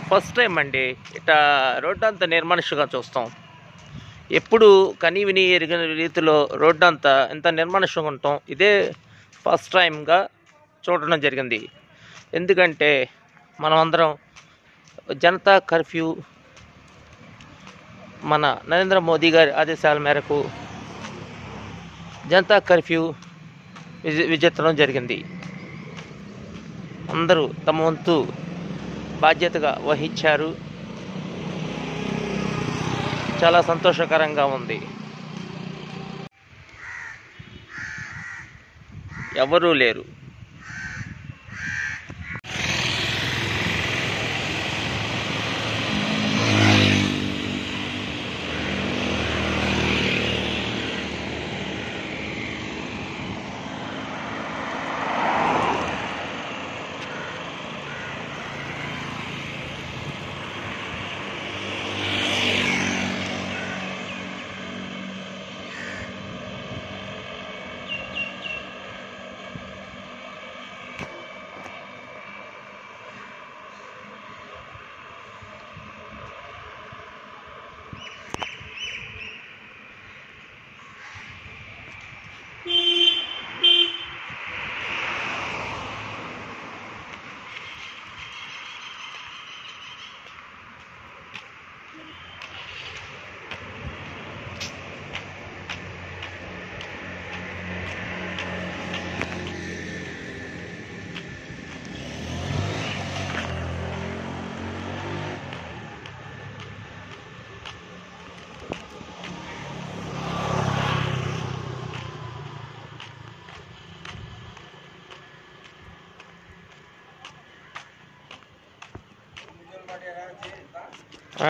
First time అండి ఇట్లా road అంతా నిర్మనుష్యంగా చూస్తాం ఎప్పుడు కని విని ఎరిగిన రీతిలో రోడ్డు అంతా ఇంత నిర్మానుష్యంగా ఉంటాం ఇదే ఫస్ట్ టైంగా చూడడం జరిగింది ఎందుకంటే మనం అందరం జనతా కర్ఫ్యూ మన నరేంద్ర మోదీ గారి ఆదేశాల మేరకు జనతా కర్ఫ్యూ విజ విజెత్తడం జరిగింది అందరూ తమ వంతు బాధ్యతగా వహించారు చాలా సంతోషకరంగా ఉంది ఎవరూ లేరు ఆ?